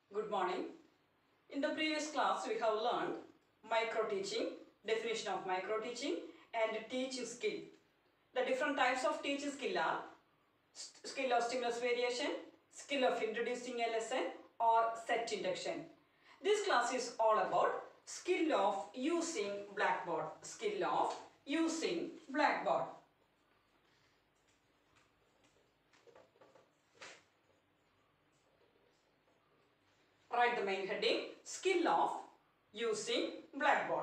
Good morning. In the previous class, we have learned micro teaching, definition of micro teaching, and teaching skill. The different types of teaching skill are st- skill of stimulus variation, skill of introducing a lesson, or set induction. This class is all about skill of using blackboard. Skill of using blackboard. Write the main heading skill of using blackboard.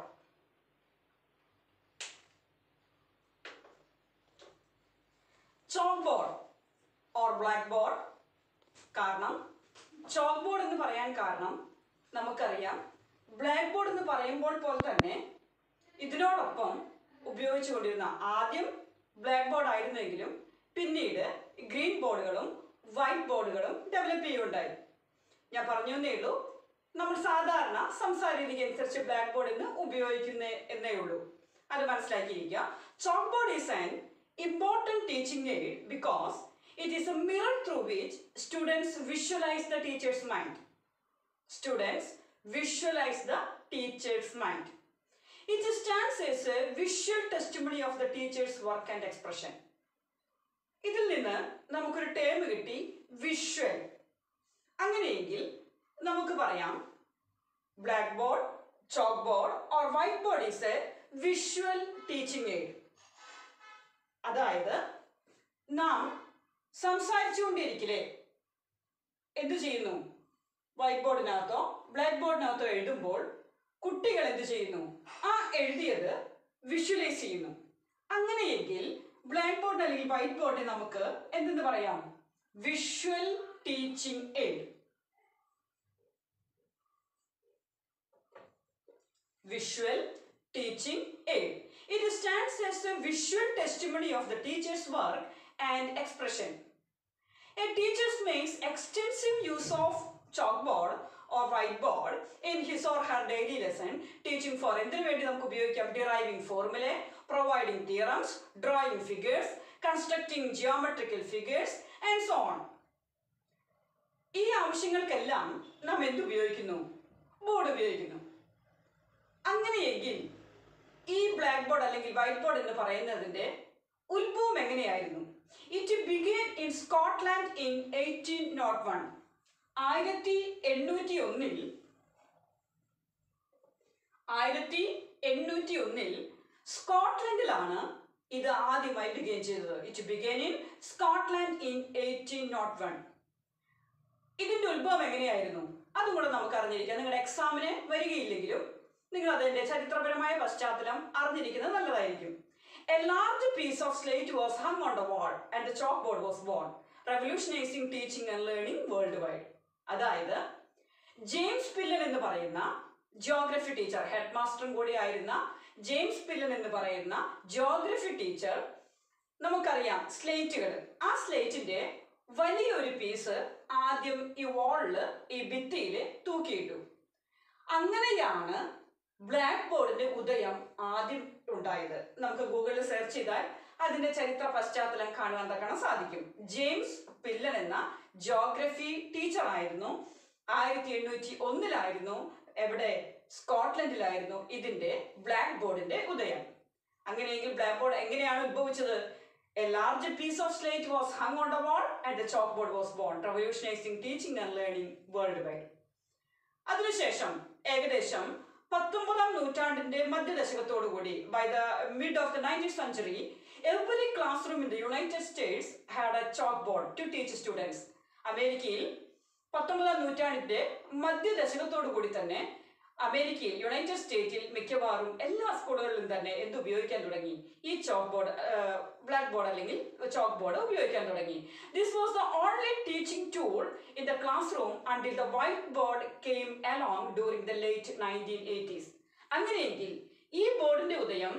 Chalk or blackboard കാരണം chalkboard എന്ന് പറയാൻ കാരണം നമുക്കറിയാം black board എന്ന് പറയുമ്പോൾ പോലെ തന്നെ ഇതിനോടൊപ്പം ഉപയോഗിച്ചുകൊണ്ടിരുന്ന ആദ്യം ബ്ലാക്ക് ബോർഡ് ആയിരുന്നെങ്കിലും പിന്നീട് ഗ്രീൻ ബോർഡുകളും വൈറ്റ് ബോർഡുകളും ഡെവലപ്പ് ചെയ്യുകയുണ്ടായി ഞാൻ പറഞ്ഞു എന്നേ ഉള്ളൂ നമ്മൾ സാധാരണ സംസാര രീതിക്ക് അനുസരിച്ച് ബ്ലാക്ക് ബോർഡ് എന്ന് ഉപയോഗിക്കുന്ന എന്നേ ഉള്ളൂ അത് മനസ്സിലാക്കിയിരിക്കുക chalk board is an important teaching aid because it is a mirror through which students visualise the teachers mind students visualise the teachers mind it stands as a visual testimony of the teacher's work and expression ഇതിൽ നിന്ന് നമുക്കൊരു term കിട്ടി visual അങ്ങനെയെങ്കിൽ നമുക്ക് പറയാം blackboard chalkboard or whiteboard is a visual teaching aid അതായത് നാം സംസാരിച്ചുകൊണ്ടിരിക്കില്ലേ എന്തു ചെയ്യുന്നു വൈറ്റ് ബോർഡിനകത്തോ ബ്ലാക്ക് ബോർഡിനകത്തോ എഴുതുമ്പോൾ കുട്ടികൾ എന്ത് ചെയ്യുന്നു ആ എഴുതിയത് വിഷ്വലൈസ് ചെയ്യുന്നു അങ്ങനെയെങ്കിൽ ബ്ലാക്ക് ബോർഡ് അല്ലെങ്കിൽ വൈറ്റ് ബോർഡിനെ നമുക്ക് എന്തെന്ന് പറയാം visual teaching aid visual teaching aid. It stands as a visual testimony of the teacher's work and expression. A teacher makes extensive use of chalkboard or whiteboard in his or her daily lesson, teaching for എന്തിനു വേണ്ടി നമുക്ക് ഉപയോഗിക്കാം deriving formulae, providing theorems, drawing figures, constructing geometrical figures and so on. ഈ ആവശ്യങ്ങൾക്കെല്ലാം നാം എന്ത് ഉപയോഗിക്കുന്നു board ഉപയോഗിക്കുന്നു അങ്ങനെയെങ്കിൽ ഈ ബ്ലാക്ക് ബോർഡ് അല്ലെങ്കിൽ വൈറ്റ് ബോർഡ് എന്ന് പറയുന്നതിന്റെ ഉത്ഭവം എങ്ങനെയായിരുന്നു it begin in Scotland in eighteen nought one ആയിരത്തി എണ്ണൂറ്റി ഒന്നിൽ ആയിരത്തി എണ്ണൂറ്റി ഒന്നിൽ സ്കോട്ട്ലൻഡിലാണ് ഇത് ആദ്യമായി ബിഗിൻ ചെയ്തത് it begin in Scotland in eighteen nought one ഇതിന്റെ ഉത്ഭവം എങ്ങനെയായിരുന്നു അതും കൂടെ നമുക്ക് അറിഞ്ഞിരിക്കാം നിങ്ങളുടെ എക്സാമിന് വരികയില്ലെങ്കിലും നിങ്ങൾ അതിന്റെ ചരിത്രപരമായ പശ്ചാത്തലം അറിഞ്ഞിരിക്കുന്നത് നല്ലതായിരിക്കും a large piece of slate was hung on the wall and the chalk board was born revolutionising teaching and learning world wide അതായത് ജെയിംസ് പില്ലൻ എന്ന് പറയുന്ന ജിയോഗ്രഫി ടീച്ചർ ഹെഡ് മാസ്റ്ററും കൂടി ആയിരുന്ന ജെയിംസ് പില്ലൻ എന്ന് പറയുന്ന ജിയോഗ്രഫി ടീച്ചർ നമുക്കറിയാം സ്ലേറ്റുകൾ ആ സ്ലേറ്റിന്റെ വലിയൊരു പീസ് ആദ്യം ഈ വാളില് ഈ ഭിത്തിയിൽ തൂക്കിയിട്ടു അങ്ങനെയാണ് ബ്ലാക്ക് ബോർഡിന്റെ ഉദയം ആദ്യം ഉണ്ടായത് നമുക്ക് ഗൂഗിളിൽ സെർച്ച് ചെയ്താൽ അതിന്റെ ചരിത്ര പശ്ചാത്തലം കാണുവാൻ തക്കണം സാധിക്കും ജെയിംസ് പില്ലൻ എന്ന ജോഗ്രഫി ടീച്ചർ ആയിരുന്നു ആയിരത്തി എണ്ണൂറ്റി ഒന്നിലായിരുന്നു എവിടെ സ്കോട്ട്ലൻഡിലായിരുന്നു ഇതിന്റെ ബ്ലാക്ക് ബോർഡിന്റെ ഉദയം അങ്ങനെയെങ്കിൽ ബ്ലാക്ക് ബോർഡ് എങ്ങനെയാണ് ഉത്ഭവിച്ചത് a large piece of slate was hung on the wall and the chalk board was born revolutionising teaching and learning world wide അതിനുശേഷം ഏകദേശം പത്തൊമ്പതാം നൂറ്റാണ്ടിന്റെ മധ്യദശകത്തോടു കൂടി by the mid of the nineteen century every class room in the United States had a chalk board to teach students അമേരിക്കയിൽ പത്തൊമ്പതാം നൂറ്റാണ്ടിന്റെ മധ്യദശകത്തോടു കൂടി തന്നെ അമേരിക്കയിൽ യുണൈറ്റഡ് സ്റ്റേറ്റിൽ മിക്കവാറും എല്ലാ സ്കൂളുകളിലും തന്നെ എന്ത് ഉപയോഗിക്കാൻ തുടങ്ങി ഈ ചോക്ക് ബോർഡ് ബ്ലാക്ക് ബോർഡ് അല്ലെങ്കിൽ ചോക്ക് ബോർഡ് ഉപയോഗിക്കാൻ തുടങ്ങി this was the only teaching tool in the class room until the white board came along during the late nineteen eighties അങ്ങനെയെങ്കിൽ ഈ ബോർഡിന്റെ ഉദയം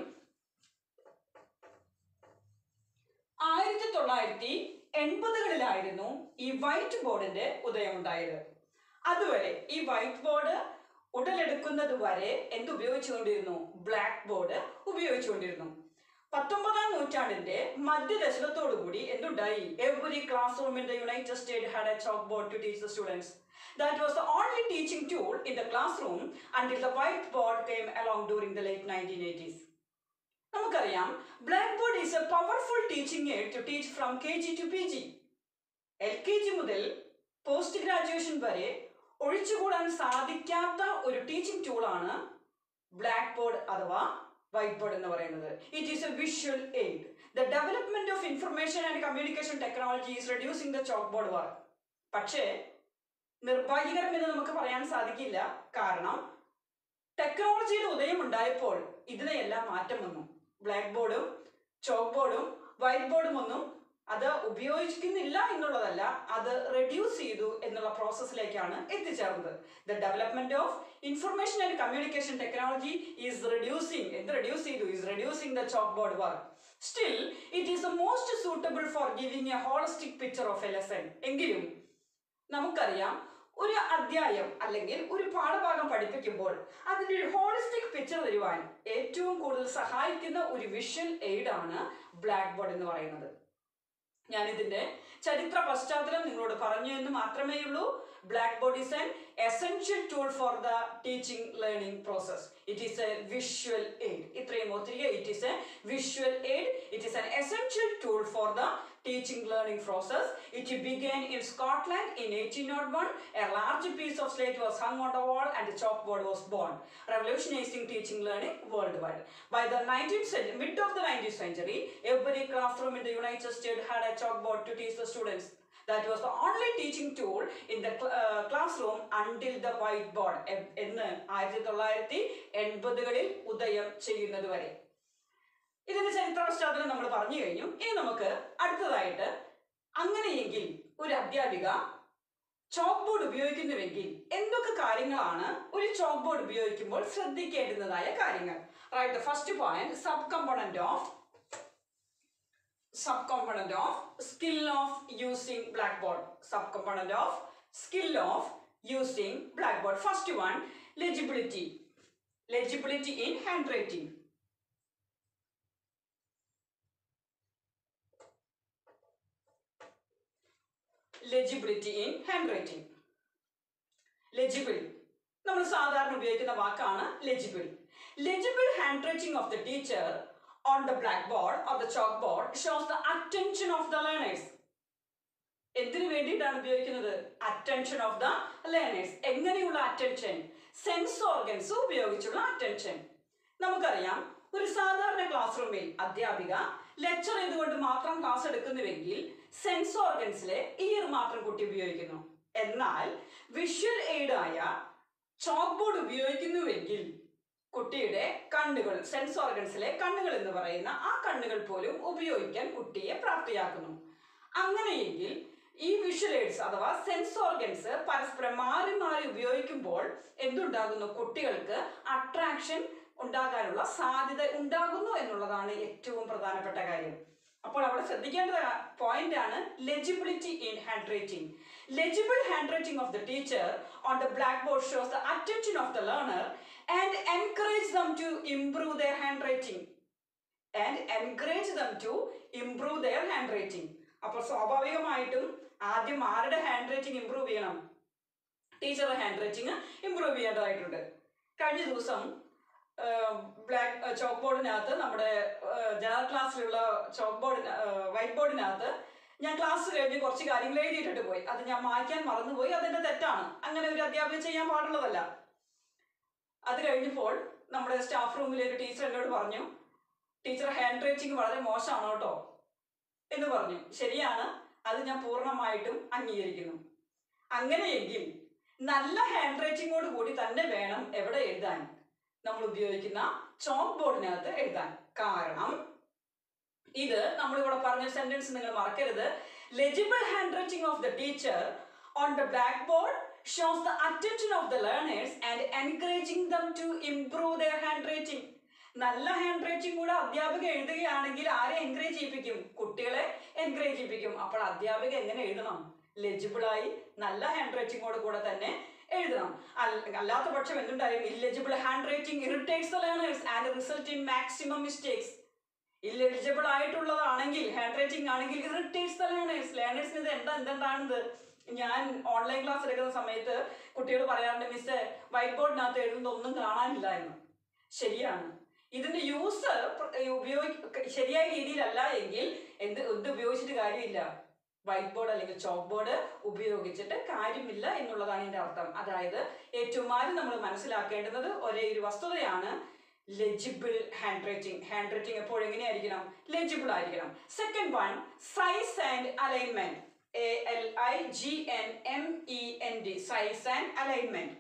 ആയിരത്തി തൊള്ളായിരത്തി എൺപതുകളിലായിരുന്നു ഈ വൈറ്റ് ബോർഡിന്റെ ഉദയം ഉണ്ടായത് അതുവരെ ഈ വൈറ്റ് ബോർഡ് ഉടലെടുക്കുന്നത് വരെ എന്ത് ഉപയോഗിച്ചുകൊണ്ടിരുന്നു ബ്ലാക്ക് ബോർഡ് ഉപയോഗിച്ചുകൊണ്ടിരുന്നു പത്തൊമ്പതാം നൂറ്റാണ്ടിന്റെ മധ്യദശകത്തോടുകൂടി എന്തുണ്ടായി every class room in the United State had a chalk board to teach the students that was the only teaching tool in the class room until the white board came along during the late nineteen eighties നമുക്കറിയാം black board is a powerful teaching aid to teach from K G to P G L K G മുതൽ post graduation വരെ ഒഴിച്ചുകൂടാൻ സാധിക്കാത്ത ഒരു teaching ടൂളാണ് black board അഥവാ white board എന്ന് പറയുന്നത് it is a visual aid the development of information and communication technology is reducing the chalk board work പക്ഷേ നിർഭാഗ്യകരം എന്ന് നമുക്ക് പറയാൻ സാധിക്കില്ല കാരണം ടെക്നോളജിയുടെ ഉദയം ഉണ്ടായപ്പോൾ ഇതിനെയെല്ലാം മാറ്റം വന്നു ബ്ലാക്ക് ബോർഡും ചോക്ക് ബോർഡും വൈറ്റ് ബോർഡും ഒന്നും അത് ഉപയോഗിക്കുന്നില്ല എന്നുള്ളതല്ല അത് റെഡ്യൂസ് ചെയ്തു എന്നുള്ള പ്രോസസ്സിലേക്കാണ് എത്തിച്ചേർന്നത് the development of information and communication technology is reducing എന്ത് റെഡ്യൂസ് ചെയ്തു is reducing the chalk board work still it is the most suitable for giving a holistic picture of a lesson എങ്കിലും നമുക്കറിയാം ഒരു അധ്യായം അല്ലെങ്കിൽ ഒരു പാഠഭാഗം പഠിപ്പിക്കുമ്പോൾ അതിൻ്റെ ഒരു ഹോളിസ്റ്റിക് പിക്ചർ തരുവാൻ ഏറ്റവും കൂടുതൽ സഹായിക്കുന്ന ഒരു വിഷ്വൽ എയ്ഡ് ആണ് ബ്ലാക്ക് ബോർഡ് എന്ന് പറയുന്നത് ഞാൻ ഇതിന്റെ ചരിത്ര പശ്ചാത്തലം നിങ്ങളോട് പറഞ്ഞു എന്ന് മാത്രമേ ഉള്ളൂ black board is an essential tool for the teaching learning process it is a visual aid ഇത്രയും ഓർത്തിരിക്കുക it is a visual aid it is an essential tool for the teaching learning process. It began in Scotland in 1801. A large piece of slate was hung on the wall and the chalkboard was born, revolutionizing teaching learning worldwide. By the 19th century, mid of the 19th century, every classroom in the United States had a chalkboard to teach the students. That was the only teaching tool in the cl- uh, classroom until the whiteboard എ- എന്ന് ആയിരത്തി തൊള്ളായിരത്തി എൺപതുകളിൽ ഉദയം ചെയ്യുന്നത് വരെ ഇതിന്റെ ചരിത്ര പശ്ചാത്തലം നമ്മൾ പറഞ്ഞു കഴിഞ്ഞു ഇനി നമുക്ക് അടുത്തതായിട്ട് അങ്ങനെയെങ്കിൽ ഒരു അധ്യാപിക ചോക്ക് ബോർഡ് ഉപയോഗിക്കുന്നുവെങ്കിൽ എന്തൊക്കെ കാര്യങ്ങളാണ് ഒരു ചോക്ക് ബോർഡ് ഉപയോഗിക്കുമ്പോൾ ശ്രദ്ധിക്കേണ്ടുന്നതായ കാര്യങ്ങൾ right the first point sub component of sub component of skill of using black board sub component of skill of using black board first one legibility legibility in hand writing legibility in hand writing legible നമ്മൾ സാധാരണ ഉപയോഗിക്കുന്ന വാക്കാണ് legible legible hand writing of the teacher on the black board or the chalk board shows the attention of the learners എന്തിനു വേണ്ടിയിട്ടാണ് ഉപയോഗിക്കുന്നത് attention of the learners എങ്ങനെയുള്ള attention sense organs ഉപയോഗിച്ചുള്ള attention നമുക്കറിയാം ഒരു സാധാരണ ക്ലാസ് റൂമിൽ അധ്യാപിക ലെക്ചർ ചെയ്തുകൊണ്ട് മാത്രം ക്ലാസ് എടുക്കുന്നുവെങ്കിൽ സെൻസ് ഓർഗൻസിലെ ഇയർ മാത്രം കുട്ടി ഉപയോഗിക്കുന്നു എന്നാൽ വിഷ്വൽ എയ്ഡ് ആയ ചോക്ക് ബോർഡ് ഉപയോഗിക്കുന്നുവെങ്കിൽ കുട്ടിയുടെ കണ്ണുകൾ സെൻസ് ഓർഗൻസിലെ കണ്ണുകൾ എന്ന് പറയുന്ന ആ കണ്ണുകൾ പോലും ഉപയോഗിക്കാൻ കുട്ടിയെ പ്രാപ്തിയാക്കുന്നു അങ്ങനെയെങ്കിൽ ഈ വിഷ്വൽ എയ്ഡ്സ് അഥവാ സെൻസ് ഓർഗൻസ് പരസ്പരം മാറി മാറി ഉപയോഗിക്കുമ്പോൾ എന്തുണ്ടാകുന്നു കുട്ടികൾക്ക് അട്രാക്ഷൻ ഉണ്ടാകാനുള്ള സാധ്യത ഉണ്ടാകുന്നു എന്നുള്ളതാണ് ഏറ്റവും പ്രധാനപ്പെട്ട കാര്യം അപ്പോൾ അവിടെ ശ്രദ്ധിക്കേണ്ട പോയിന്റ് ആണ് legibility in hand writing legible hand writing of the teacher on the black board shows the attention of the learner and encourage them to improve their hand writing and encourage them to improve their hand writing അപ്പോൾ സ്വാഭാവികമായിട്ടും ആദ്യം ആരുടെ hand writing improve ചെയ്യണം ടീച്ചറുടെ hand writing improve ചെയ്യേണ്ടതായിട്ടുണ്ട് കഴിഞ്ഞ ദിവസം black chalk ബോർഡിനകത്ത് നമ്മുടെ ജനറൽ ക്ലാസ്സിലുള്ള ചോക്ക് ബോർഡിന് വൈറ്റ് ബോർഡിനകത്ത് ഞാൻ ക്ലാസ് കഴിഞ്ഞ് കുറച്ച് കാര്യങ്ങൾ എഴുതിയിട്ടിട്ട് പോയി അത് ഞാൻ മായ്ക്കാൻ മറന്നുപോയി അതെന്റെ തെറ്റാണ് അങ്ങനെ ഒരു അധ്യാപനം ചെയ്യാൻ പാടുള്ളതല്ല അത് കഴിഞ്ഞപ്പോൾ നമ്മുടെ സ്റ്റാഫ് റൂമിലെ ഒരു ടീച്ചർ എന്നോട് പറഞ്ഞു ടീച്ചർ ഹാൻഡ് റൈറ്റിംഗ് വളരെ മോശമാണ് കേട്ടോ എന്ന് പറഞ്ഞു ശരിയാണ് അത് ഞാൻ പൂർണ്ണമായിട്ടും അംഗീകരിക്കുന്നു അങ്ങനെയെങ്കിൽ നല്ല ഹാൻഡ് റൈറ്റിങ്ങോട് കൂടി തന്നെ വേണം എവിടെ എഴുതാൻ നമ്മൾ ഉപയോഗിക്കുന്ന ചോക്ക് ബോർഡിനകത്ത് എഴുതാൻ കാരണം ഇത് നമ്മളിവിടെ പറഞ്ഞ സെന്റൻസ് നിങ്ങൾ മറക്കരുത് legible hand writing of the teacher on the black board shows the attention of the learners and encouraging them to improve their hand writing നല്ല ഹാൻഡ് റൈറ്റിംഗ് കൂടെ അധ്യാപിക എഴുതുകയാണെങ്കിൽ ആരെ എൻകറേജ് ചെയ്യിപ്പിക്കും കുട്ടികളെ എൻകറേജ് ചെയ്യിപ്പിക്കും അപ്പോൾ അധ്യാപിക എങ്ങനെ എഴുതണം ലെജിബിളായി നല്ല ഹാൻഡ് റൈറ്റിംഗോട് കൂടെ തന്നെ എഴുതണം അല്ല- അല്ലാത്ത പക്ഷം എന്തുണ്ടായും illegible hand writing irritates the learners and result in maximum mistakes illegible ആയിട്ടുള്ളതാണെങ്കിൽ ഹാൻഡ് റൈറ്റിംഗ് ആണെങ്കിൽ ഇറിറ്റേറ്റ്സ് ദ ലേണേഴ്സ് ലേണേഴ്സിന് ഇത് എന്താ എന്തെന്താണിത് ഞാൻ ഓൺലൈൻ ക്ലാസ് എടുക്കുന്ന സമയത്ത് കുട്ടികൾ പറയാറുണ്ട് മിസ് വൈറ്റ് ബോർഡിനകത്ത് എഴുതുന്നത് ഒന്നും കാണാനില്ല എന്ന് ശരിയാണ് ഇതിന്റെ യൂസ് ഉപയോഗി ശരിയായ രീതിയിലല്ല എങ്കിൽ എന്ത് എന്ത് ഉപയോഗിച്ചിട്ട് കാര്യമില്ല വൈറ്റ് ബോർഡ് അല്ലെങ്കിൽ ചോക്ക് ബോർഡ് ഉപയോഗിച്ചിട്ട് കാര്യമില്ല എന്നുള്ളതാണ് ഇതിന്റെ അർത്ഥം അതായത് ഏറ്റവും ആദ്യം നമ്മൾ മനസ്സിലാക്കേണ്ടുന്നത് ഒരേ ഒരു വസ്തുതയാണ് legible hand writing hand writing എപ്പോഴും എങ്ങനെയായിരിക്കണം ലെജിബിൾ ആയിരിക്കണം second one size and alignment A L I G N M E N D size and alignment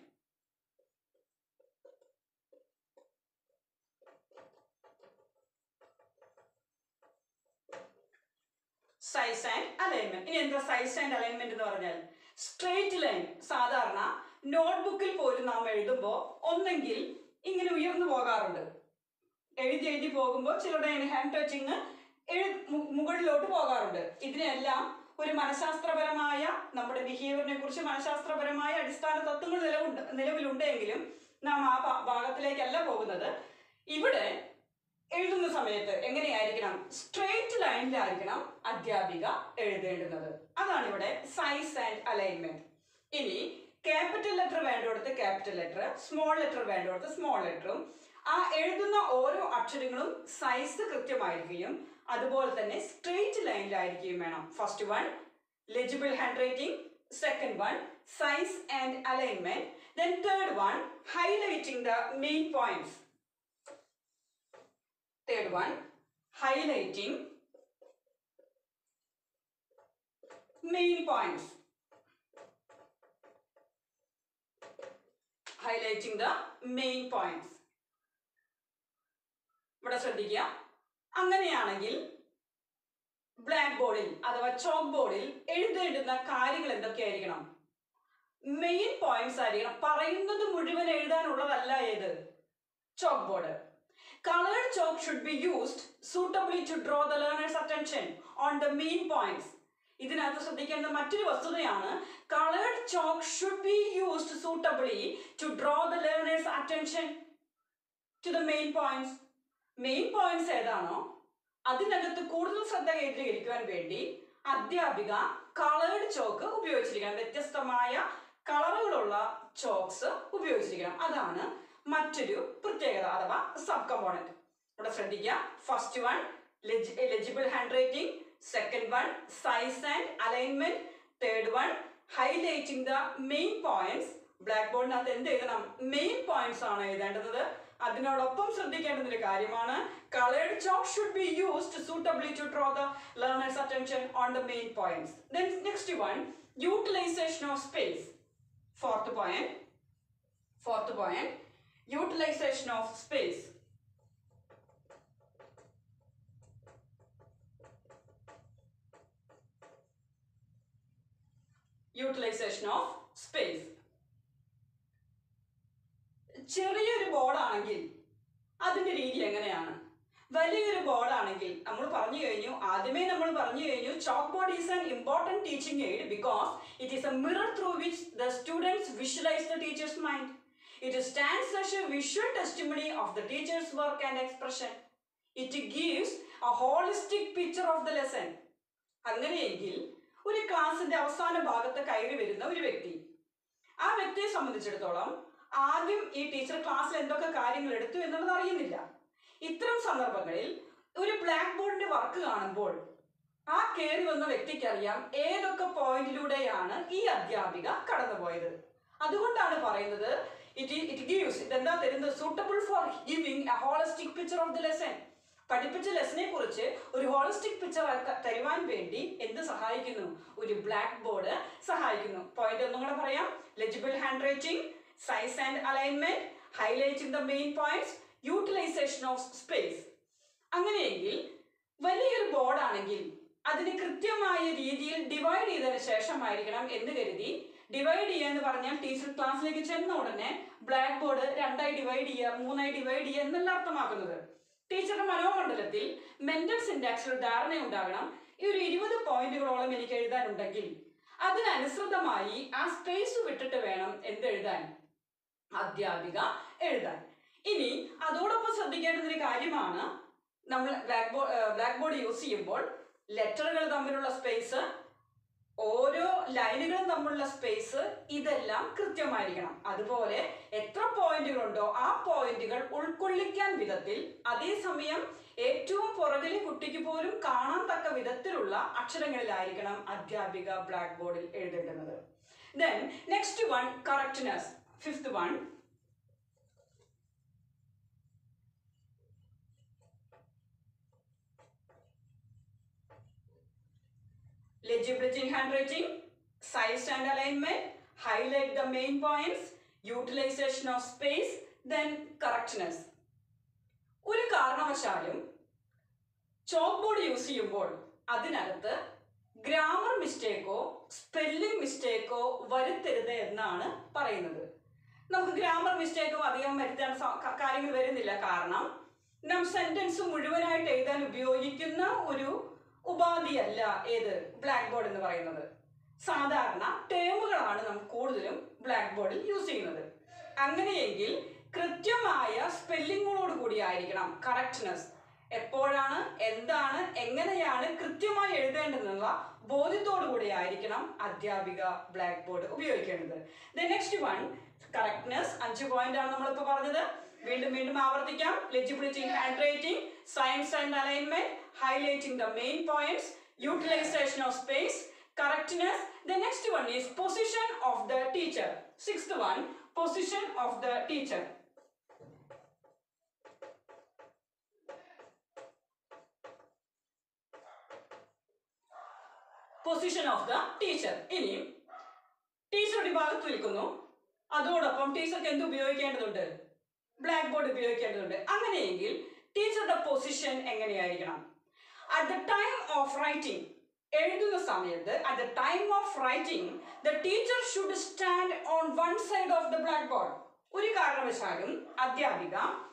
size and alignment ഇനി എന്താ സൈസ് ആൻഡ് അലൈൻമെന്റ് എന്ന് പറഞ്ഞാൽ സ്ട്രേറ്റ് ലൈൻ സാധാരണ നോട്ട്ബുക്കിൽ പോലും നാം എഴുതുമ്പോൾ ഒന്നെങ്കിൽ ഇങ്ങനെ ഉയർന്നു പോകാറുണ്ട് എഴുതി എഴുതി പോകുമ്പോൾ ചിലരുടെ ഹാൻഡ് ടച്ചിങ് മുകളിലോട്ട് പോകാറുണ്ട് ഇതിനെല്ലാം ഒരു മനഃശാസ്ത്രപരമായ നമ്മുടെ ബിഹേവിയറിനെ കുറിച്ച് മനഃശാസ്ത്രപരമായ അടിസ്ഥാന തത്വങ്ങൾ നിലവുണ്ട് നിലവിലുണ്ടെങ്കിലും നാം ആ ഭാ- ഭാഗത്തിലേക്കല്ല പോകുന്നത് ഇവിടെ എഴുതുന്ന സമയത്ത് എങ്ങനെയായിരിക്കണം സ്ട്രെയിറ്റ് ലൈനിലായിരിക്കണം അധ്യാപിക എഴുതേണ്ടുന്നത് അതാണ് ഇവിടെ സൈസ് ആൻഡ് അലൈൻമെന്റ് ഇനി ക്യാപിറ്റൽ ലെറ്റർ വേണ്ടിടത്ത് ക്യാപിറ്റൽ ലെറ്റർ സ്മോൾ ലെറ്റർ വേണ്ടിടത്ത് സ്മോൾ ലെറ്ററും ആ എഴുതുന്ന ഓരോ അക്ഷരങ്ങളും സൈസ് കൃത്യമായിരിക്കുകയും അതുപോലെ തന്നെ സ്ട്രെയിറ്റ് ലൈനിലായിരിക്കുകയും വേണം first one legible hand writing second one size and alignment then third one highlighting the main points Third one, highlighting main points. Highlighting the main points. ഇവിടെ ശ്രദ്ധിക്കുക അങ്ങനെയാണെങ്കിൽ ബ്ലാക്ക് ബോർഡിൽ അഥവാ ചോക്ക് ബോർഡിൽ എഴുതേണ്ടുന്ന കാര്യങ്ങൾ എന്തൊക്കെയായിരിക്കണം മെയിൻ പോയിന്റ്സ് ആയിരിക്കണം പറയുന്നത് മുഴുവൻ എഴുതാനുള്ളതല്ല ഏത് chalk board Colored chalk should be used suitably to draw the learner's attention on the main points. ഇതിനകത്ത് ശ്രദ്ധിക്കേണ്ട മറ്റൊരു വസ്തുതയാണ് coloured chalk should be used suitably to draw the learners attention to the main points main points ഏതാണോ അതിനകത്ത് കൂടുതൽ ശ്രദ്ധ കേന്ദ്രീകരിക്കുവാൻ വേണ്ടി അധ്യാപിക കളേർഡ് ചോക്ക് ഉപയോഗിച്ചിരിക്കണം വ്യത്യസ്തമായ കളറുകളുള്ള ചോക്സ് ഉപയോഗിച്ചിരിക്കണം അതാണ് മറ്റൊരു പ്രത്യേകത അഥവാ സബ് കമ്പോണന്റ് ഇവിടെ ശ്രദ്ധിക്കുക first one eligible hand writing second one size and alignment third one highlighting the main points black ബോർഡിനകത്ത് എന്ത് എഴുതണം മെയിൻ പോയിന്റ്സ് ആണ് എഴുതേണ്ടത് അതിനോടൊപ്പം ശ്രദ്ധിക്കേണ്ടുന്ന ഒരു കാര്യമാണ് coloured chalk should be used suitably to draw the learners attention on the main points then next one utilisation of space fourth point fourth point utilization of space. Utilization of space. ചെറിയൊരു ബോർഡാണെങ്കിൽ അതിന്റെ രീതി എങ്ങനെയാണ് വലിയൊരു ബോർഡാണെങ്കിൽ നമ്മൾ പറഞ്ഞു കഴിഞ്ഞു ആദ്യമേ നമ്മൾ പറഞ്ഞു കഴിഞ്ഞു chalk board is an important teaching aid because it is a mirror through which the students visualise the teachers mind It stands as a visual testimony of the teacher's work and expression. It gives a holistic picture of the lesson. അങ്ങനെയെങ്കിൽ ഒരു ക്ലാസിന്റെ അവസാന ഭാഗത്ത് കയറി വരുന്ന ഒരു വ്യക്തി ആ വ്യക്തിയെ സംബന്ധിച്ചിടത്തോളം ആദ്യം ഈ ടീച്ചർ ക്ലാസ്സിൽ എന്തൊക്കെ കാര്യങ്ങൾ എടുത്തു എന്നുള്ളത് അറിയുന്നില്ല ഇത്തരം സന്ദർഭങ്ങളിൽ ഒരു ബ്ലാക്ക് ബോർഡിന്റെ വർക്ക് കാണുമ്പോൾ ആ കയറി വന്ന വ്യക്തിക്ക് അറിയാം ഏതൊക്കെ പോയിന്റിലൂടെയാണ് ഈ അധ്യാപിക കടന്നുപോയത് അതുകൊണ്ടാണ് പറയുന്നത് ഇറ്റ് ഇറ്റ് ഗീവ്സ് ഇതെന്താ തരുന്നത് suitable for giving a holistic picture of the lesson പഠിപ്പിച്ച ലെസനെ കുറിച്ച് ഒരു ഹോളിസ്റ്റിക് പിക്ചർ തരുവാൻ വേണ്ടി എന്ത് സഹായിക്കുന്നു ഒരു ബ്ലാക്ക് ബോർഡ് സഹായിക്കുന്നു പോയിന്റ് ഒന്നും കൂടെ പറയാം legible hand writing size and alignment highlighting the main points utilisation of space അങ്ങനെയെങ്കിൽ വലിയൊരു ബോർഡാണെങ്കിൽ അതിന് കൃത്യമായ രീതിയിൽ ഡിവൈഡ് ചെയ്തതിന് ശേഷമായിരിക്കണം എന്ന് കരുതി ഡിവൈഡ് ചെയ്യുക എന്ന് പറഞ്ഞാൽ ടീച്ചർ ക്ലാസ്സിലേക്ക് ചെന്ന ഉടനെ ബ്ലാക്ക് ബോർഡ് രണ്ടായി ഡിവൈഡ് ചെയ്യുക മൂന്നായി ഡിവൈഡ് ചെയ്യുക എന്നല്ല അർത്ഥമാക്കുന്നത് ടീച്ചറുടെ മനോമണ്ഡലത്തിൽ മെന്റൽ സിൻടാക്സിൽ ധാരണയുണ്ടാകണം ഈ ഒരു ഇരുപത് പോയിന്റുകളോളം എനിക്ക് എഴുതാനുണ്ടെങ്കിൽ അതിനനുസൃതമായി ആ സ്പേസ് വിട്ടിട്ട് വേണം എന്തെഴുതാൻ അധ്യാപിക എഴുതാൻ ഇനി അതോടൊപ്പം ശ്രദ്ധിക്കേണ്ടുന്ന ഒരു കാര്യമാണ് നമ്മൾ black board black board use ചെയ്യുമ്പോൾ ലെറ്ററുകൾ തമ്മിലുള്ള സ്പേസ് ഓരോ ലൈനുകളും തമ്മിലുള്ള സ്പേസ് ഇതെല്ലാം കൃത്യമായിരിക്കണം അതുപോലെ എത്ര പോയിന്റുകളുണ്ടോ ആ പോയിന്റുകൾ ഉൾക്കൊള്ളിക്കാൻ വിധത്തിൽ അതേസമയം ഏറ്റവും പുറകിലെ കുട്ടിക്ക് പോലും കാണാൻ തക്ക വിധത്തിലുള്ള അക്ഷരങ്ങളിലായിരിക്കണം അധ്യാപിക ബ്ലാക്ക് ബോർഡിൽ എഴുതേണ്ടുന്നത് then next one correctness fifth one legibility in handwriting, size and alignment, highlight the main points, utilization of space, then correctness. ഒരു കാരണവശാലും ചോക്ക് ബോർഡ് യൂസ് ചെയ്യുമ്പോൾ അതിനകത്ത് ഗ്രാമർ മിസ്റ്റേക്കോ സ്പെല്ലിംഗ് മിസ്റ്റേക്കോ വരുത്തരുത് എന്നാണ് പറയുന്നത് നമുക്ക് ഗ്രാമർ മിസ്റ്റേക്കോ അധികം വരുത്താൻ സ- ക- കാര്യങ്ങൾ വരുന്നില്ല കാരണം നാം സെന്റൻസ് മുഴുവനായിട്ട് എഴുതാൻ ഉപയോഗിക്കുന്ന ഒരു ഉപാധിയല്ല ഏത് ബ്ലാക്ക് ബോർഡ് എന്ന് പറയുന്നത് സാധാരണ ടേമുകളാണ് നാം കൂടുതലും ബ്ലാക്ക് ബോർഡിൽ യൂസ് ചെയ്യുന്നത് അങ്ങനെയെങ്കിൽ കൃത്യമായ സ്പെല്ലിങ്ങോട് കൂടി ആയിരിക്കണം കറക്റ്റ്നെസ് എപ്പോഴാണ് എന്താണ് എങ്ങനെയാണ് കൃത്യമായി എഴുതേണ്ടതെന്നുള്ള ബോധ്യത്തോടു കൂടി ആയിരിക്കണം അധ്യാപിക ബ്ലാക്ക് ബോർഡ് ഉപയോഗിക്കേണ്ടത് ദ നെക്സ്റ്റ് വൺ കറക്റ്റ്നെസ് അഞ്ച് പോയിന്റ് ആണ് നമ്മളിപ്പോൾ പറഞ്ഞത് വീണ്ടും വീണ്ടും ആവർത്തിക്കാം legibility in hand writing science and alignment highlighting the main points utilisation of space correctness the next one is position of the teacher sixth one position of the teacher position of the teacher ഇനി teacher ഒരു ഭാഗത്ത് നിൽക്കുന്നു അതോടൊപ്പം ടീച്ചർക്ക് എന്ത് ഉപയോഗിക്കേണ്ടതുണ്ട് black board ഉപയോഗിക്കേണ്ടതുണ്ട് അങ്ങനെയെങ്കിൽ ടീച്ചറുടെ പൊസിഷൻ എങ്ങനെയായിരിക്കണം at the time of writing എഴുതുന്ന സമയത്ത് at the time of writing the teacher should stand on one side of the black board ഒരു കാരണവശാലും അധ്യാപിക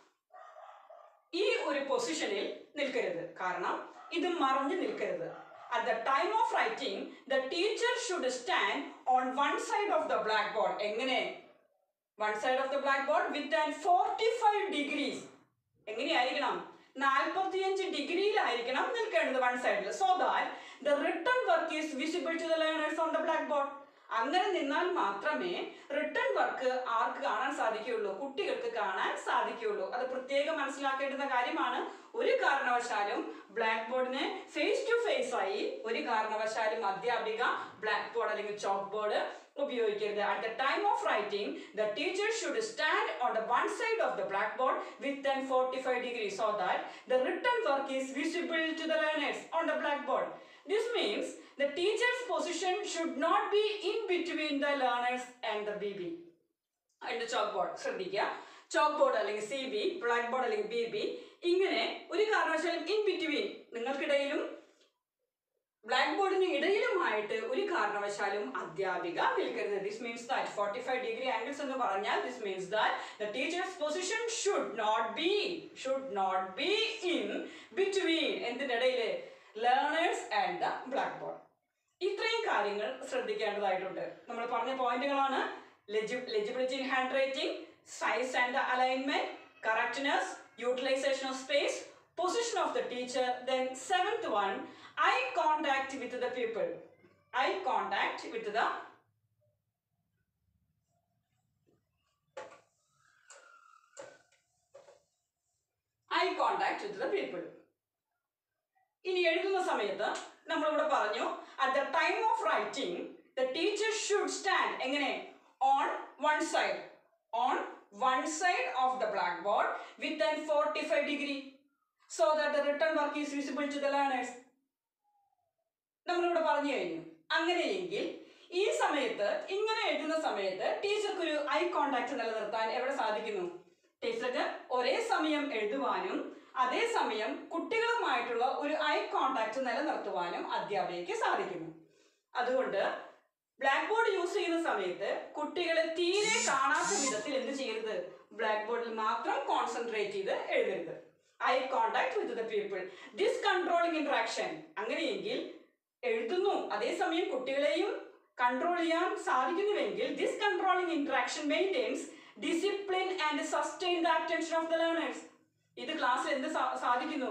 ഈ ഒരു പൊസിഷനിൽ നിൽക്കരുത് കാരണം ഇത് മറഞ്ഞു നിൽക്കരുത് at the time of writing the teacher should stand on one side of the black board എങ്ങനെ one side of the black board with and forty five degrees എങ്ങനെയായിരിക്കണം നാൽപ്പത്തിയഞ്ച് ഡിഗ്രിയിലായിരിക്കണം നിൽക്കേണ്ടത് വൺ സൈഡിൽ so that the written work is visible to the learners on the black board അങ്ങനെ നിന്നാൽ മാത്രമേ return work ആർക്ക് കാണാൻ സാധിക്കുകയുള്ളൂ കുട്ടികൾക്ക് കാണാൻ സാധിക്കുകയുള്ളൂ അത് പ്രത്യേകം മനസ്സിലാക്കേണ്ടുന്ന കാര്യമാണ് ഒരു കാരണവശാലും ബ്ലാക്ക് ബോർഡിനെ ഫേസ് ടു ഫേസ് ആയി ഒരു കാരണവശാലും അധ്യാപിക ബ്ലാക്ക് ബോർഡ് അല്ലെങ്കിൽ ചോക്ക് ബോർഡ് ഉപയോഗിക്കരുത് at the time of writing the teacher should stand on the one side of the black board with and forty five degree so that the written work is visible to the learners on the black board this means the teachers position should not be in between the learners and the B B അതിന്റെ chalk board ശ്രദ്ധിക്കുക chalk board അല്ലെങ്കിൽ C B black board അല്ലെങ്കിൽ B B ഇങ്ങനെ ഒരു കാരണവശാലും in between നിങ്ങൾക്കിടയിലും black ബോർഡിന് ഇടയിലുമായിട്ട് ഒരു കാരണവശാലും അധ്യാപിക നിൽക്കരുത് this means that forty five degree angles എന്ന് പറഞ്ഞാൽ this means that the teachers position should not be should not be in between എന്തിൻ്റെ ഇടയിൽ learners and the black board ഇത്രയും കാര്യങ്ങൾ ശ്രദ്ധിക്കേണ്ടതായിട്ടുണ്ട് നമ്മൾ പറഞ്ഞ പോയിന്റുകളാണ് legibility in hand writing size and alignment correctness utilisation of space position of the teacher then seventh one eye contact with the people eye contact with the eye contact with the people ഇനി എഴുതുന്ന സമയത്ത് നമ്മളിവിടെ പറഞ്ഞു at the time of writing the teacher should stand എങ്ങനെ on one side on one side of the black board with and forty five degree so that the written work is visible to the learners നമ്മളിവിടെ പറഞ്ഞു കഴിഞ്ഞു അങ്ങനെയെങ്കിൽ ഈ സമയത്ത് ഇങ്ങനെ എഴുതുന്ന സമയത്ത് ടീച്ചർക്ക് ഒരു ഐ കോണ്ടാക്ട് നിലനിർത്താൻ എവിടെ സാധിക്കുന്നു ടീച്ചർക്ക് ഒരേ സമയം എഴുതുവാനും അതേസമയം കുട്ടികളുമായിട്ടുള്ള ഒരു ഐ കോണ്ടാക്ട് നിലനിർത്തുവാനും അധ്യാപികയ്ക്ക് സാധിക്കുന്നു അതുകൊണ്ട് ബ്ലാക്ക് ബോർഡ് യൂസ് ചെയ്യുന്ന സമയത്ത് കുട്ടികളെ തീരെ കാണാത്ത വിധത്തിൽ എന്ത് ചെയ്യരുത് ബ്ലാക്ക് ബോർഡിൽ മാത്രം കോൺസെൻട്രേറ്റ് ചെയ്ത് എഴുതരുത് eye contact with the people this controlling interaction അങ്ങനെയെങ്കിൽ എഴുതുന്നു അതേസമയം കുട്ടികളെയും കൺട്രോൾ ചെയ്യാൻ സാധിക്കുന്നുവെങ്കിൽ this controlling interaction maintains discipline and sustain the attention of the learners ഇത് ക്ലാസ്സിൽ എന്ത് സാ- സാധിക്കുന്നു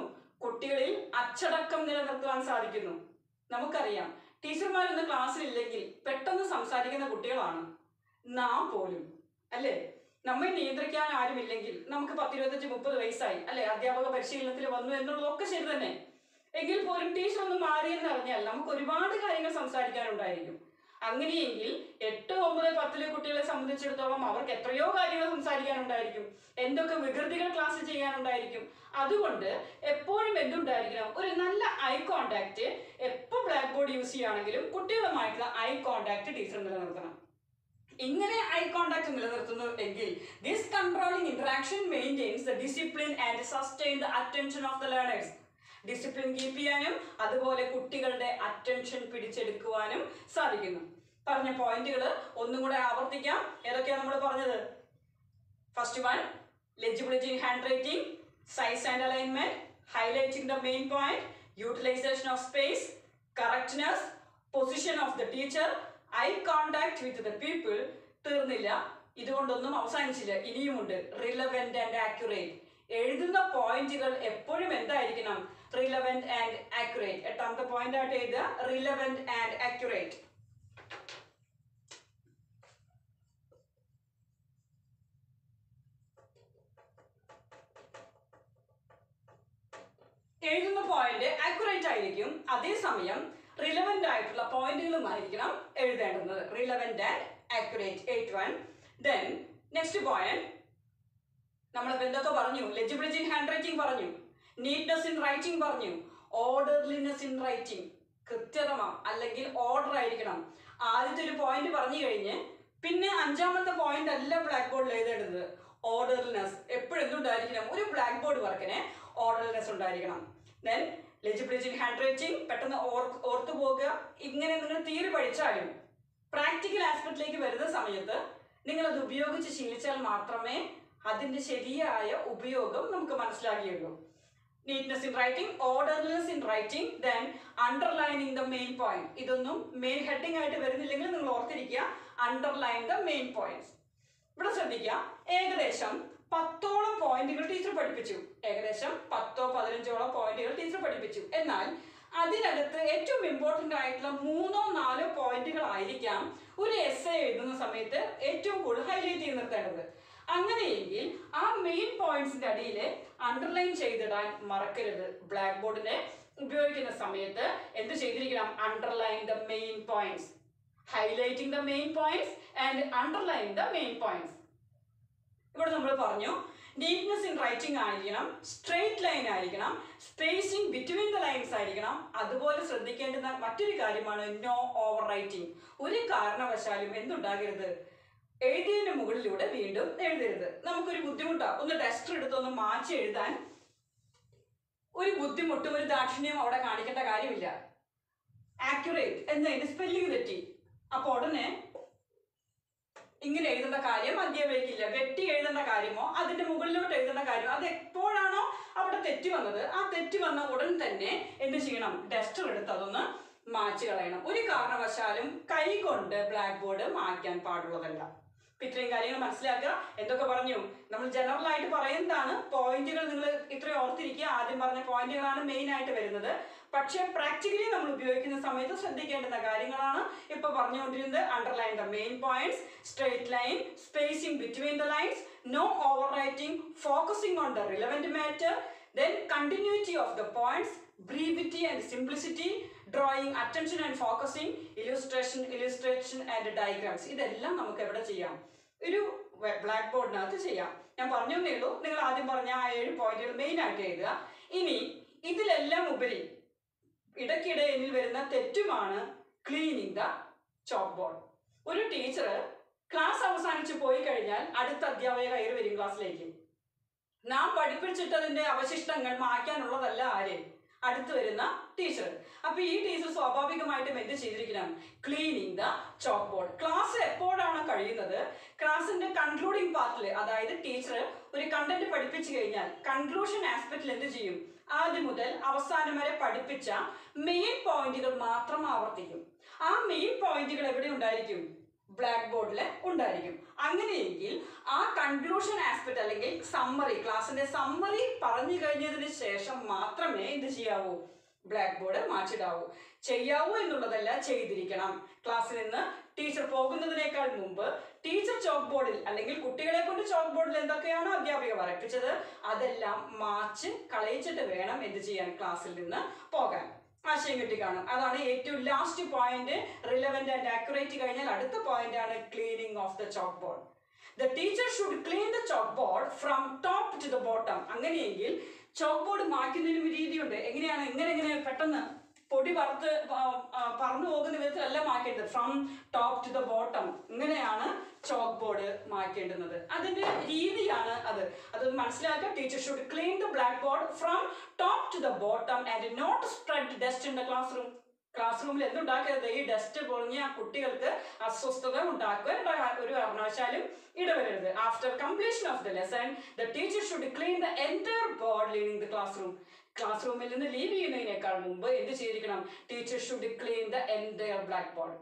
കുട്ടികളിൽ അച്ചടക്കം നിലനിർത്തുവാൻ സാധിക്കുന്നു നമുക്കറിയാം ടീച്ചർമാരൊന്ന് ക്ലാസ്സിലില്ലെങ്കിൽ പെട്ടെന്ന് സംസാരിക്കുന്ന കുട്ടികളാണ് നാം പോലും അല്ലേ നമ്മെ നിയന്ത്രിക്കാൻ ആരുമില്ലെങ്കിൽ നമുക്ക് പത്തിരുപത്തഞ്ച് മുപ്പത് വയസ്സായി അല്ലെ അധ്യാപക പരിശീലനത്തിൽ വന്നു എന്നുള്ളതൊക്കെ ശരി തന്നെ എങ്കിൽ പോലും ടീച്ചർ ഒന്ന് മാറിയെന്ന് അറിഞ്ഞാൽ നമുക്ക് ഒരുപാട് കാര്യങ്ങൾ സംസാരിക്കാനുണ്ടായിരിക്കും അങ്ങനെയെങ്കിൽ എട്ട് ഒമ്പത് പത്തിലെ കുട്ടികളെ സംബന്ധിച്ചിടത്തോളം അവർക്ക് എത്രയോ കാര്യങ്ങൾ സംസാരിക്കാനുണ്ടായിരിക്കും എന്തൊക്കെ വികൃതികൾ ക്ലാസ് ചെയ്യാനുണ്ടായിരിക്കും അതുകൊണ്ട് എപ്പോഴും എന്തുണ്ടായിരിക്കണം ഒരു നല്ല ഐ കോണ്ടാക്ട് എപ്പോൾ ബ്ലാക്ക് ബോർഡ് യൂസ് ചെയ്യുകയാണെങ്കിലും കുട്ടികളുമായിട്ടുള്ള ഐ കോണ്ടാക്ട് ടീച്ചർ നിലനിർത്തണം ഇങ്ങനെ ഐ കോണ്ടാക്ട് നിലനിർത്തുന്നു എങ്കിൽ this controlling interaction maintains the discipline and sustain the attention of the learners discipline keep ചെയ്യാനും അതുപോലെ കുട്ടികളുടെ അറ്റൻഷൻ പിടിച്ചെടുക്കുവാനും സാധിക്കുന്നു പറഞ്ഞ പോയിന്റുകൾ ഒന്നും കൂടെ ആവർത്തിക്കാം ഏതൊക്കെയാണ് നമ്മൾ പറഞ്ഞത് first one legibility in hand writing size and alignment highlighting the main point utilisation of space correctness position of the teacher eye contact with the people തീർന്നില്ല ഇതുകൊണ്ടൊന്നും അവസാനിച്ചില്ല ഇനിയുമുണ്ട് റിലവൻറ്റ് ആൻഡ് ആക്യുറേറ്റ് എഴുതുന്ന പോയിന്റുകൾ എപ്പോഴും എന്തായിരിക്കണം റിലവൻറ്റ് ആൻഡ് ആക്യുറേറ്റ് എട്ടാമത്തെ point ആയിട്ട് എഴുതുക റിലവൻറ്റ് ആൻഡ് ആക്യുറേറ്റ് എഴുതുന്ന പോയിന്റ് ആക്യുറേറ്റ് ആയിരിക്കും അതേസമയം റിലവൻ്റ് ആയിട്ടുള്ള പോയിന്റുകളുമായിരിക്കണം എഴുതേണ്ടുന്നത് relevant and accurate eight one then next point നമ്മളിപ്പോൾ എന്തൊക്കെ പറഞ്ഞു ലെജിബിലിറ്റി ഇൻ ഹാൻഡ് റൈറ്റിംഗ് പറഞ്ഞു നീറ്റ്നെസ് ഇൻ റൈറ്റിംഗ് പറഞ്ഞു ഓർഡർലിനെസ് ഇൻ റൈറ്റിംഗ് കൃത്യതമ അല്ലെങ്കിൽ ഓർഡർ ആയിരിക്കണം ആദ്യത്തെ ഒരു പോയിന്റ് പറഞ്ഞു കഴിഞ്ഞ് പിന്നെ അഞ്ചാമത്തെ പോയിന്റ് അല്ല ബ്ലാക്ക് ബോർഡിൽ എഴുതേണ്ടത് ഓർഡർലിനെസ് എപ്പോഴും എന്തുണ്ടായിരിക്കണം ഒരു ബ്ലാക്ക് ബോർഡ് വർക്കിന് ഓർഡർലിനെസ് ഉണ്ടായിരിക്കണം then legibility in hand writing പെട്ടെന്ന് ഓർ ഓർത്തു പോകുക ഇങ്ങനെ നിങ്ങൾ തിയറി പഠിച്ചാലും പ്രാക്ടിക്കൽ ആസ്പെക്റ്റിലേക്ക് വരുന്ന സമയത്ത് നിങ്ങൾ അത് ഉപയോഗിച്ച് ശീലിച്ചാൽ മാത്രമേ അതിന്റെ ശരിയായ ഉപയോഗം നമുക്ക് മനസ്സിലാകുകയുള്ളൂ neatness in writing orderless in writing then underlining the main point ഇതൊന്നും മെയിൻ ഹെഡിങ് ആയിട്ട് വരുന്നില്ലെങ്കിൽ നിങ്ങൾ ഓർത്തിരിക്കുക അണ്ടർലൈൻ ദ മെയിൻ പോയിന്റ്സ് ഇവിടെ ശ്രദ്ധിക്കുക ഏകദേശം പത്തോളം പോയിന്റുകൾ ടീച്ചർ പഠിപ്പിച്ചു ഏകദേശം പത്തോ പതിനഞ്ചോളം പോയിന്റുകൾ ടീച്ചർ പഠിപ്പിച്ചു എന്നാൽ അതിനകത്ത് ഏറ്റവും ഇമ്പോർട്ടന്റ് ആയിട്ടുള്ള മൂന്നോ നാലോ പോയിന്റുകൾ ആയിരിക്കാം ഒരു എസ് എ എഴുതുന്ന സമയത്ത് ഏറ്റവും കൂടുതൽ ഹൈലൈറ്റ് ചെയ്ത് നിർത്തേണ്ടത് അങ്ങനെയെങ്കിൽ ആ മെയിൻ പോയിന്റ്സിന്റെ അടിയിൽ അണ്ടർലൈൻ ചെയ്തിടാൻ മറക്കരുത് ബ്ലാക്ക് ബോർഡിനെ ഉപയോഗിക്കുന്ന സമയത്ത് എന്ത് ചെയ്തിരിക്കണം underline the main points highlighting the main points and underline the main points ഇവിടെ നമ്മൾ പറഞ്ഞു നീറ്റ്നെസ് ഇൻ റൈറ്റിംഗ് ആയിരിക്കണം സ്ട്രെയിറ്റ് ലൈൻ ആയിരിക്കണം സ്പേസിംഗ് ബിറ്റ്വീൻ ദ ലൈൻസ് ആയിരിക്കണം അതുപോലെ ശ്രദ്ധിക്കേണ്ടുന്ന മറ്റൊരു കാര്യമാണ് നോ ഓവർ റൈറ്റിംഗ് ഒരു കാരണവശാലും എന്തുണ്ടാകരുത് എഴുതിയതിന് മുകളിലൂടെ വീണ്ടും എഴുതരുത് നമുക്കൊരു ബുദ്ധിമുട്ടാണ് ഒന്ന് ടെസ്റ്റർ എടുത്തൊന്ന് മാറ്റി എഴുതാൻ ഒരു ബുദ്ധിമുട്ടും ഒരു ദാക്ഷിണ്യവും അവിടെ കാണിക്കേണ്ട കാര്യമില്ല ആക്യുറേറ്റ് എന്നതിന് സ്പെല്ലിംഗ് തെറ്റി അപ്പൊ ഉടനെ ഇങ്ങനെ എഴുതേണ്ട കാര്യം അധ്യാപകർക്കില്ല വെട്ടി എഴുതേണ്ട കാര്യമോ അതിന്റെ മുകളിലോട്ട് എഴുതേണ്ട കാര്യം അത് എപ്പോഴാണോ അവിടെ തെറ്റി വന്നത് ആ തെറ്റി വന്ന ഉടൻ തന്നെ എന്ത് ചെയ്യണം ഡസ്റ്റർ എടുത്ത് അതൊന്ന് മാച്ച് കളയണം ഒരു കാരണവശാലും കൈ കൊണ്ട് ബ്ലാക്ക് ബോർഡ് മായ്ക്കാൻ പാടുള്ളതല്ല അപ്പൊ ഇത്രയും കാര്യങ്ങൾ മനസ്സിലാക്കുക എന്തൊക്കെ പറഞ്ഞു നമ്മൾ ജനറൽ ആയിട്ട് പറയുന്നതാണ് പോയിന്റുകൾ നിങ്ങൾ ഇത്രയും ഓർത്തിരിക്കുക ആദ്യം പറഞ്ഞ പോയിന്റുകളാണ് മെയിൻ ആയിട്ട് വരുന്നത് പക്ഷേ പ്രാക്ടിക്കലി നമ്മൾ ഉപയോഗിക്കുന്ന സമയത്ത് ശ്രദ്ധിക്കേണ്ടുന്ന കാര്യങ്ങളാണ് ഇപ്പൊ പറഞ്ഞുകൊണ്ടിരുന്നത് underline the main points straight line spacing between the lines no over writing focusing on the relevant matter then continuity of the points brevity and simplicity drawing attention and focusing illustration illustration and diagrams ഇതെല്ലാം നമുക്ക് എവിടെ ചെയ്യാം ഒരു black ബോർഡിനകത്ത് ചെയ്യാം ഞാൻ പറഞ്ഞു തന്നേ ഉള്ളൂ നിങ്ങൾ ആദ്യം പറഞ്ഞ ആ ഏഴ് പോയിന്റുകൾ മെയിൻ ആയിട്ട് എഴുതുക ഇനി ഇതിലെല്ലാം ഉപരി ഇടയ്ക്കിടെ എന്നിൽ വരുന്ന തെറ്റുമാണ് ക്ലീനിങ് ദ ചോക്ക് ബോർഡ് ഒരു ടീച്ചർ ക്ലാസ് അവസാനിച്ച് പോയി കഴിഞ്ഞാൽ അടുത്ത അധ്യാപക കയറി വരും ക്ലാസ്സിലേക്ക് നാം പഠിപ്പിച്ചിട്ടതിന്റെ അവശിഷ്ടങ്ങൾ മാറ്റാനുള്ളതല്ല ആര് അടുത്ത് വരുന്ന ടീച്ചർ അപ്പൊ ഈ ടീച്ചർ സ്വാഭാവികമായിട്ടും എന്ത് ചെയ്തിരിക്കണം cleaning the chalk board class എപ്പോഴാണ് കഴിയുന്നത് ക്ലാസിന്റെ കൺക്ലൂഡിംഗ് പാർട്ടിൽ അതായത് ടീച്ചർ ഒരു കണ്ടന്റ് പഠിപ്പിച്ചു കഴിഞ്ഞാൽ കൺക്ലൂഷൻ ആസ്പെക്റ്റിൽ എന്ത് ചെയ്യും ആദ്യം മുതൽ അവസാനം വരെ പഠിപ്പിച്ച മെയിൻ പോയിന്റുകൾ മാത്രം ആവർത്തിക്കും ആ മെയിൻ പോയിന്റുകൾ എവിടെ ഉണ്ടായിരിക്കും ബ്ലാക്ക് ബോർഡിൽ ഉണ്ടായിരിക്കും അങ്ങനെയെങ്കിൽ ആ കൺക്ലൂഷൻ ആസ്പെക്ട് അല്ലെങ്കിൽ സമ്മറി ക്ലാസ്സിന്റെ സമ്മറി പറഞ്ഞു കഴിഞ്ഞതിന് ശേഷം മാത്രമേ ഇത് ചെയ്യാവൂ ബ്ലാക്ക് ബോർഡ് മാറ്റിടാവൂ ചെയ്യാവൂ എന്നുള്ളതല്ല ചെയ്തിരിക്കണം ക്ലാസ്സിൽ നിന്ന് ടീച്ചർ പോകുന്നതിനേക്കാൾ മുമ്പ് ടീച്ചർ ചോക്ക് ബോർഡിൽ അല്ലെങ്കിൽ കുട്ടികളെ കൊണ്ട് ചോക്ക് ബോർഡിൽ എന്തൊക്കെയാണോ അധ്യാപിക പറയിപ്പിച്ചത് അതെല്ലാം മാച്ച് കളയിച്ചിട്ട് വേണം എന്ത് ചെയ്യാൻ ക്ലാസ്സിൽ നിന്ന് പോകാൻ ആശയം കിട്ടി കാണും അതാണ് ഏറ്റവും last point relevant and accurate കഴിഞ്ഞാൽ അടുത്ത പോയിന്റ് ആണ് cleaning of the chalk board the teacher should clean the chalk board from top to the bottom അങ്ങനെയെങ്കിൽ ചോക്ക് ബോർഡ് മാറ്റുന്നതിനും രീതിയുണ്ട് എങ്ങനെയാണ് എങ്ങനെ എങ്ങനെ പെട്ടെന്ന് പൊടി പറത്ത് പ- ആ, പറന്നു പോകുന്ന വിധത്തിലല്ല മാറ്റേണ്ടത് from top to the bottom ഇങ്ങനെയാണ് ചോക്ക് ബോർഡ് മാറ്റേണ്ടുന്നത് അതിന്റെ രീതിയാണ് അത് അത് മനസ്സിലാക്കുക teacher should clean the black board from top to the bottom and not spread dust in the class room class റൂമിൽ എന്തുണ്ടാക്കരുത് ഈ ഡസ്റ്റ് പൊളിഞ്ഞ കുട്ടികൾക്ക് അസ്വസ്ഥത ഉണ്ടാക്കുവാൻ ഇട- ഒരു കാരണവശാലും ഇടവരരുത് after completion of the lesson the teacher should clean the entire board leaving the class room class റൂമിൽ നിന്ന് ലീവ് ചെയ്യുന്നതിനേക്കാൾ മുമ്പ് എന്ത് ചെയ്തിരിക്കണം teacher should clean the entire black board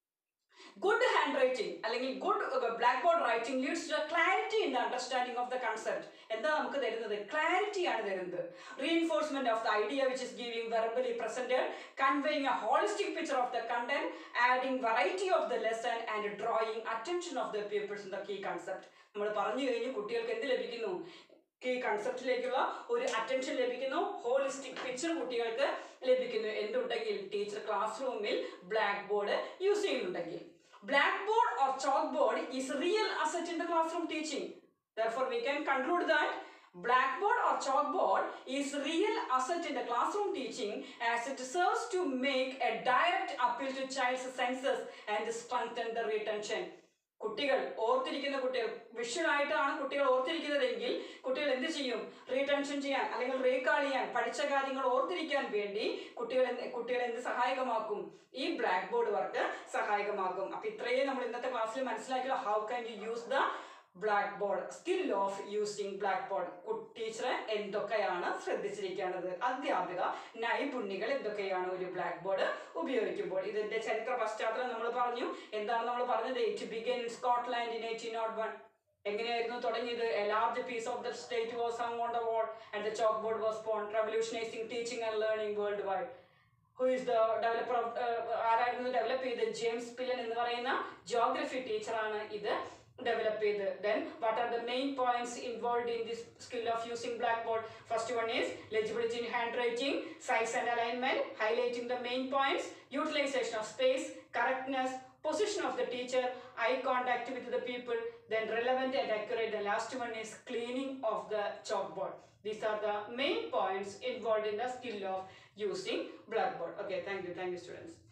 good hand writing അല്ലെങ്കിൽ good black board writing leads to clarity in the understanding of the concept എന്താ നമുക്ക് തരുന്നത് ക്ലാരിറ്റി ആണ് തരുന്നത് reinforcement of the idea which is giving verbally presented conveying A holistic picture of the content adding variety of the lesson and drawing attention of the peoples in the key concept നമ്മൾ പറഞ്ഞു കഴിഞ്ഞ് കുട്ടികൾക്ക് എന്ത് ലഭിക്കുന്നു ഈ കൺസെപ്റ്റിലേക്കുള്ള ഒരു attention ലഭിക്കുന്നു holistic picture കുട്ടികൾക്ക് ലഭിക്കുന്നു എന്തുണ്ടെങ്കിൽ ടീച്ചർ ക്ലാസ് റൂമിൽ ബ്ലാക്ക് ബോർഡ് യൂസ് ചെയ്യുന്നുണ്ടെങ്കിൽ black board or chalk board is real asset in the class room teaching therefore we can conclude that blackboard or chalkboard is real asset in the classroom teaching as it serves to make a direct appeal to child's senses and strengthen the retention കുട്ടികൾ ഓർത്തിരിക്കുന്ന കുട്ടികൾ visual ആയിട്ടാണ് കുട്ടികൾ ഓർത്തിരിക്കുന്നതെങ്കിൽ കുട്ടികൾ എന്ത് ചെയ്യും retention ചെയ്യാൻ അല്ലെങ്കിൽ recall ചെയ്യാൻ പഠിച്ച കാര്യങ്ങൾ ഓർത്തിരിക്കാൻ വേണ്ടി കുട്ടികൾ എന്ത് കുട്ടികളെ എന്ത് സഹായകമാക്കും ഈ ബ്ലാക്ക് ബോർഡ് വർക്ക് സഹായകമാക്കും അപ്പൊ ഇത്രയും നമ്മൾ ഇന്നത്തെ ക്ലാസ്സിൽ മനസ്സിലാക്കിയ how can you use the black board skill of using black board ടീച്ചറെ എന്തൊക്കെയാണ് ശ്രദ്ധിച്ചിരിക്കേണ്ടത് അധ്യാപിക നൈപുണ്യങ്ങൾ എന്തൊക്കെയാണ് ഒരു ബ്ലാക്ക് ബോർഡ് ഉപയോഗിക്കുമ്പോൾ ഇതിന്റെ ചരിത്ര പശ്ചാത്തലം നമ്മൾ പറഞ്ഞു എന്താണ് നമ്മൾ പറഞ്ഞത് it began in Scotland in eighteen nought one എങ്ങനെയായിരുന്നു തുടങ്ങിയത് a large piece of the state was hung on the wall and the chalk board was found revolutionising teaching and learning world wide who is the developer of ആരായിരുന്നു develop ചെയ്ത് James Pillans എന്ന് പറയുന്ന geography ടീച്ചറാണ് ഇത് develop ചെയ്ത് then what are the main points involve in this skill of using black board first one is legibility in handwriting, size and alignment, highlighting the main points, utilization of space, correctness, position of the teacher, eye contact with the people, then relevant and accurate. The last one is cleaning of the chalkboard. These are the main points involved in the skill of using blackboard. Okay, thank you, thank you, students.